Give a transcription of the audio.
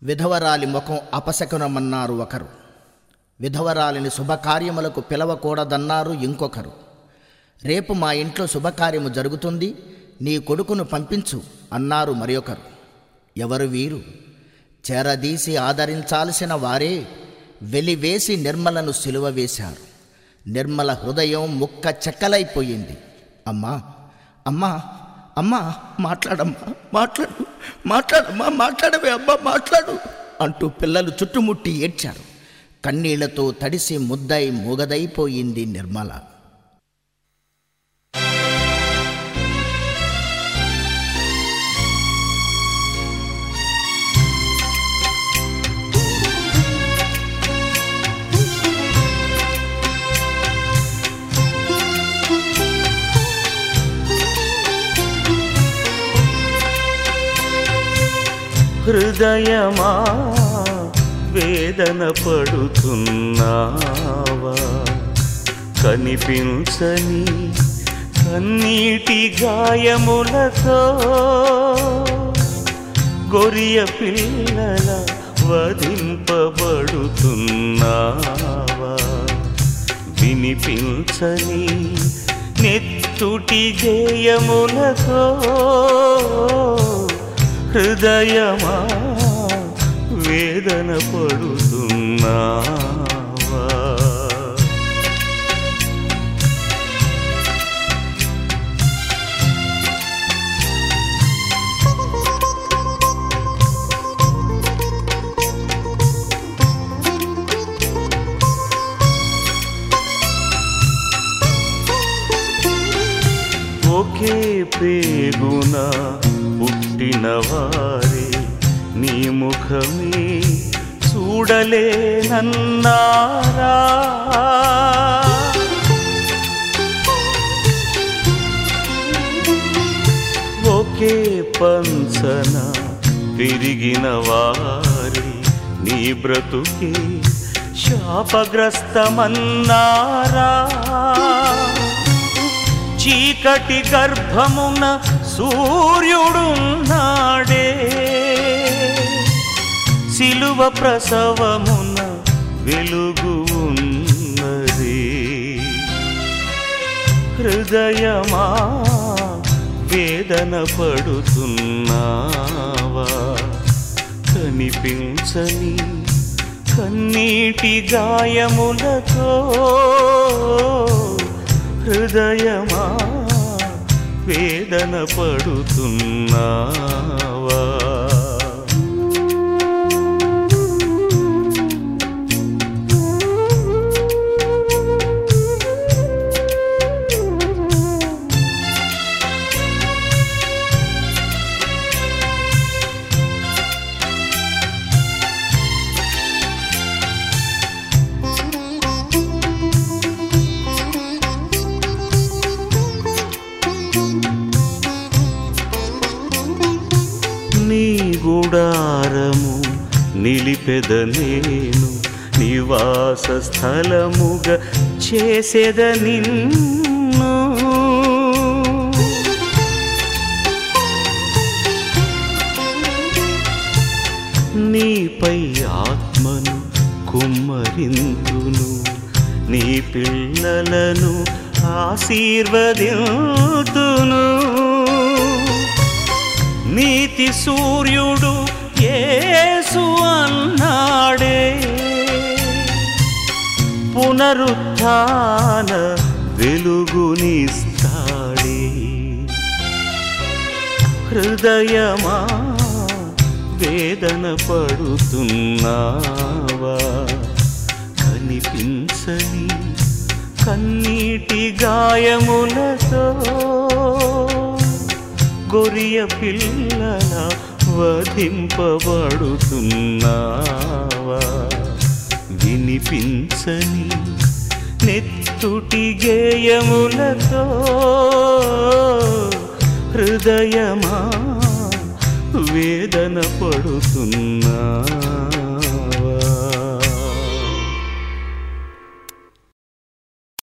విధవరాలి ముఖం అపశకునమన్నారు ఒకరు విధవరాలిని శుభకార్యములకు పిలవకూడదన్నారు ఇంకొకరు రేపు మా ఇంట్లో శుభకార్యము జరుగుతుంది నీ కొడుకును పంపించు అన్నారు మరొకరు ఎవరు వీరు చేరదీసి ఆదరించాల్సిన వారే వెలివేసి నిర్మలను సిలువ వేశారు నిర్మల హృదయం ముక్క చెక్కలైపోయింది అమ్మా అమ్మా అమ్మా మాట్లాడమ్మా మాట్లాడు మాట్లాడమ్మా మాట్లాడవే అమ్మా మాట్లాడు అంటూ పిల్లలు చుట్టుముట్టి ఏడ్చారు కన్నీళ్లతో తడిసి ముద్దై మూగదైపోయింది నిర్మల హృదయమా వేదన పడుతున్నావా కనిపించని కన్నీటి గాయములతో గొరియ పిల్లల వధింపబడుతున్నావా వినిపించని నెత్తుటి గేయములతో హృదయమా వేదన పడుతున్నావా ఒకే పేగున పుట్టిన వారే నీ ముఖమే చూడలేనన్నారా ఒకే పంచన పెరిగిన వారి నీ బ్రతుకే శాపగ్రస్తమన్నారా చీకటి గర్భమున సూర్యుడున్నాడే సిలువ ప్రసవమున వెలుగు ఉన్నది హృదయమా వేదన పడుతున్నావా కనిపించని కన్నీటి గాయములతో హృదయమా వేదన పడుతున్నావా నీ గుడారము నిలిపెద నేను నివాస స్థలముగా చేసేద నిన్ను నీపై ఆత్మను కుమ్మరింతును నీ పిల్లలను ఆశీర్వదింతును నీతి సూర్యుడు యేసు అన్నాడే పునరుత్థాన వెలుగునిస్తాడే హృదయమా వేదన పడుతున్నావా కనిపించని కన్నీటి గాయములతో గొరియ పిల్లల వధింపబడుతున్నావా వినిపించని నెత్తుటి గేయములతో హృదయమా వేదన పడుతున్నా